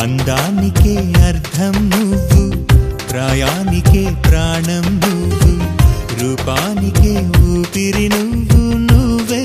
అందానికే అర్థం నువ్వు ప్రాయానికే ప్రాణం నువ్వు రూపానికే ఊపిరి నువ్వు నువ్వే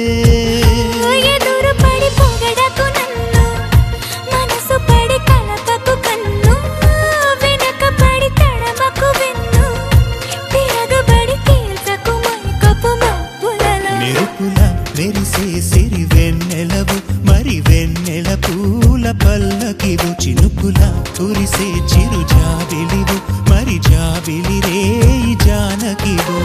ఎదురు పడి పొగడకు నన్ను మనసు పడి కలపకు కన్ను వెనక పడి తడమకు వెన్ను తిరగబడి తీర్చకు మైకపు మబ్బులలో మెరుపుల మెరిసే సిరి వెన్నెలవు మరి వెన్నెల పూల పల్లకివు చినుకుల కురిసే చిరు జాబిలివు మరి జాబిలి రే జానకివు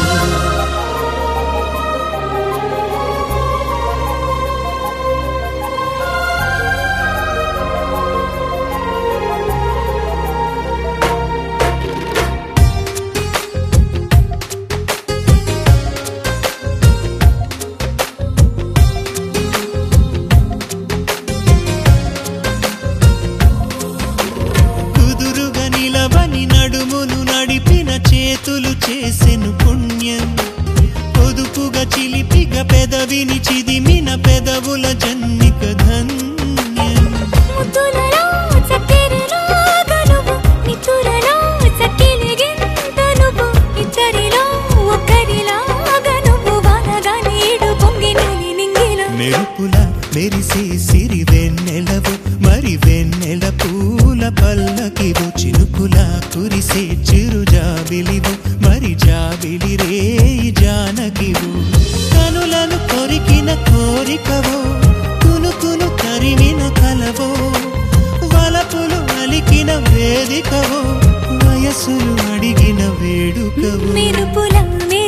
కుదురుగా నిలవని నడుమును నడిపిన చేతులు చేసెను పుణ్యం పొదుపుగా చిలిపిగా పెదవిని చిదిమిన పెదవుల జన్నిక ధన్యం ముద్దులలో చక్కెరలో గనువు నితురలో చక్కిలిగింత నువ్వు ఇద్దరిలో ఒక్కరిలాగా నువ్వు వానగా నీడు పొంగి నులి నింగిలో మెరుపుల మెరిసే సిరి వెన్నెలవు మరి వెన్నెల పూల పల్లకివు చినుకుల కురిసే చిరు జాబిలివు మరి జాబిలి రే జానకివు కనులను కొరికిన కోరికవో కునుకును తరిమిన కలవో వలపులు అలికిన వేదికవో వయసులు అడిగిన వేడుకవో మెరుపుల